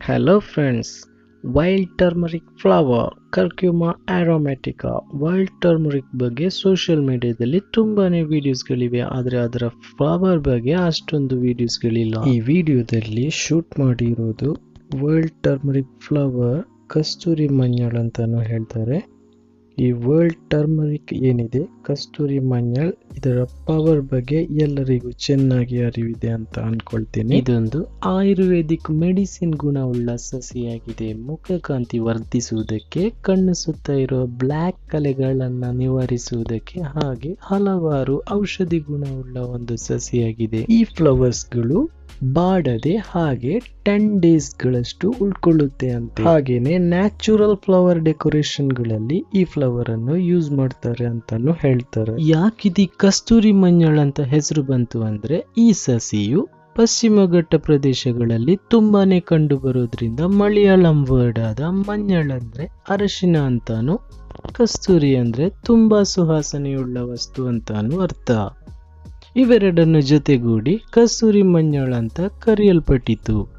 Hello friends, wild turmeric flower curcuma aromatica wild turmeric ಬಗ್ಗೆ social ಮೀಡಿಯಾದಲ್ಲಿ ತುಂಬಾನೇ ವಿಡಿಯೋಸ್ಗಳಿವೆ ಆದರೆ ಅದರ ಫ್ಲವರ್ ಬಗ್ಗೆ ಅಷ್ಟೊಂದು ವಿಡಿಯೋಸ್ಗಳಿಲ್ಲ ಈ ವಿಡಿಯೋದಲ್ಲಿ ಶೂಟ್ ಮಾಡಿರೋದು ವರ್ಲ್ಡ್ ಟರ್ಮರಿಕ್ ಫ್ಲವರ್ ಕಸ್ತೂರಿ ಮಂಜಾಳ್ ಅಂತಾನು ಹೇಳ್ತಾರೆ ಈ ವರ್ಲ್ಡ್ ಟರ್ಮರಿಕ್ ಏನಿದೆ ಕಸ್ತೂರಿ ಮಂಜಾಳ್ ಇದರ ಪವರ್ ಬಗ್ಗೆ ಎಲ್ಲರಿಗೂ ಚೆನ್ನಾಗಿ ಅರಿವಿದೆ ಅಂತ ಅನ್ಕೊಳ್ತೀನಿ ಇದೊಂದು ಆಯುರ್ವೇದಿಕ್ ಮೆಡಿಸಿನ್ ಗುಣವುಳ್ಳ ಸಸಿಯಾಗಿದೆ ಮುಖಕಾಂತಿ ವರ್ಧಿಸುವುದಕ್ಕೆ ಕಣ್ಣು ಸುತ್ತ ಇರುವ ಬ್ಲ್ಯಾಕ್ ಕಲೆಗಳನ್ನ ನಿವಾರಿಸುವುದಕ್ಕೆ ಹಾಗೆ ಹಲವಾರು ಔಷಧಿ ಗುಣವುಳ್ಳ ಒಂದು ಸಸಿಯಾಗಿದೆ ಈ ಫ್ಲವರ್ಸ್ ಗಳು ಬಾಡದೆ ಹಾಗೆ ಟೆನ್ ಡೇಸ್ ಗಳಷ್ಟು ಉಳ್ಕೊಳ್ಳುತ್ತೆ ಅಂತ ಹಾಗೇನೆ ನ್ಯಾಚುರಲ್ ಫ್ಲವರ್ ಡೆಕೋರೇಷನ್ ಗಳಲ್ಲಿ ಈ ಫ್ಲವರ್ ಅನ್ನು ಯೂಸ್ ಮಾಡ್ತಾರೆ ಅಂತಾನು ಹೇಳ್ತಾರೆ ಯಾಕಿದಿ ಕಸ್ತೂರಿ ಮಂಜಾಳ್ ಅಂತ ಹೆಸರು ಬಂತು ಅಂದ್ರೆ ಈ ಸಸಿಯು ಪಶ್ಚಿಮ ಘಟ್ಟ ಪ್ರದೇಶಗಳಲ್ಲಿ ತುಂಬಾನೇ ಕಂಡು ಬರೋದ್ರಿಂದ ಮಲಯಾಳಂ ವರ್ಡ್ ಆದ ಮಂಜಾಳ್ ಅಂದ್ರೆ ಅರಶಿನ ಅಂತಾನು ಕಸ್ತೂರಿ ಅಂದ್ರೆ ತುಂಬಾ ಸುವಾಸನೆಯುಳ್ಳ ವಸ್ತು ಅಂತಾನು ಅರ್ಥ ಇವೆರಡನ್ನು ಜೊತೆಗೂಡಿ ಕಸ್ತೂರಿ ಮಂಜಾಳ್ ಅಂತ ಕರೆಯಲ್ಪಟ್ಟಿತು